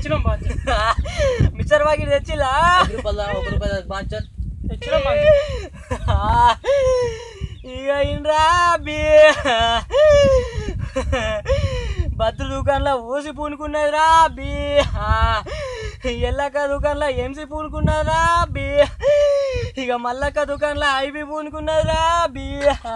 తెచ్చినాం బాంచ మిచ్చర్ వాకి తెచ్చిలా ఐదు రూపాయలు ఒక రూపాయలు బాంచన్ తెచ్చినాం బాంచ ఇక ఇండ్రా బి బత్తు దుకాణంలో ఊసి పూనుకున్నదిరా బి ఎల్లక్క దుకాణంలో ఎంసి పూనుకున్నదిరా బి ఇక మల్లక్క దుకాణంలో ఐబి పూనుకున్నదిరా బి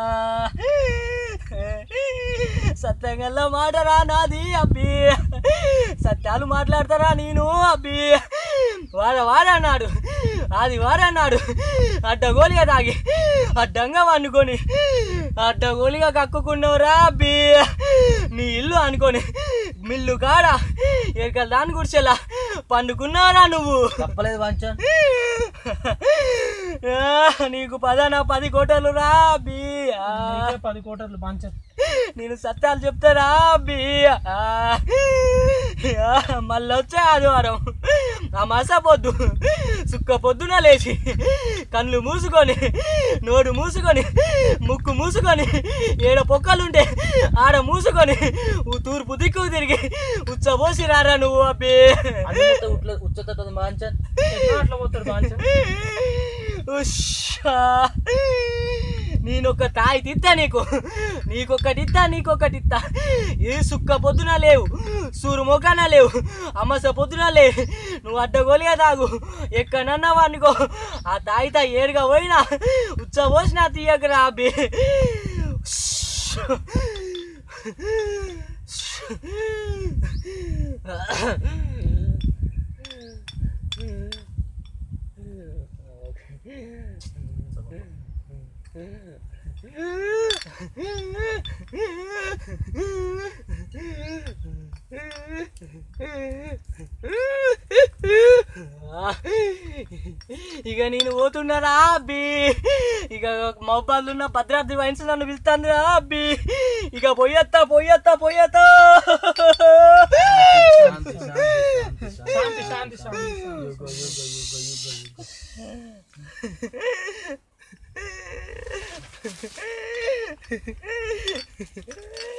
సత్యంగల్లా మాటరా నాది అబ్బి సత్యాలు మాట్లాడతారా నేను అబ్బి వాడ వాడన్నాడు అది వాడన్నాడు అడ్డగోలిగా తాగి అడ్డంగా వండుకొని అడ్డగోలిగా కక్కుకున్నావురా అబ్బి నీ ఇల్లు అనుకొని మిల్లు కాడ ఎక్కడ దాని గుడిచెలా పండుకున్నావురా నువ్వు తప్పలేదు బాంచన్ ఆ, నీకు పదనా పది కోటలు రా అబ్బి ఆ. నీకే పది కోటర్లు బాంచ నేను సత్యాలు చెప్తారా అబ్బి ఆ, ఆ, మళ్ళీ వచ్చే ఆదివారం ఆ మస పొద్దు సుక్క పొద్దున లేచి కళ్ళు మూసుకొని నోడు మూసుకొని ముక్కు మూసుకొని ఏడ పొక్కలుంటే ఆడ మూసుకొని ఊ తూర్పు దిక్కు తిరిగి ఉచ్చబోసి రారా నువ్వు అబ్బి అన్ని మొత్తం ఉట్ల ఉచ్చత బాంచన్ ఎట్లా అట్లా పోతాడు బాంచ ఉష్షా. నేనొక తాయి తిత్తా నీకు నీకొకటి ఇత్తా నీకొకటి ఇత్తా ఏ సుక్క పొద్దున లేవు సూరు మొక్కన లేవు అమ్మస పొద్దున లే నువ్వు అడ్డగోలిగా తాగు ఎక్కడన్నా వానుకో ఆ తాయితా ఏరుగా పోయినా ఉచ్చ పోసినా తీయకరా అబ్బి ఇక నేను పోతున్నారా అబ్బి ఇక మౌబాద్లు ఉన్న భద్రాద్రి వైన్స్ నన్ను పిలుస్తుందిరా అబ్బి ఇక పోయత్తా పోయత్తా పోయత్తా శాంతి శాంతి శాంతి శాంతి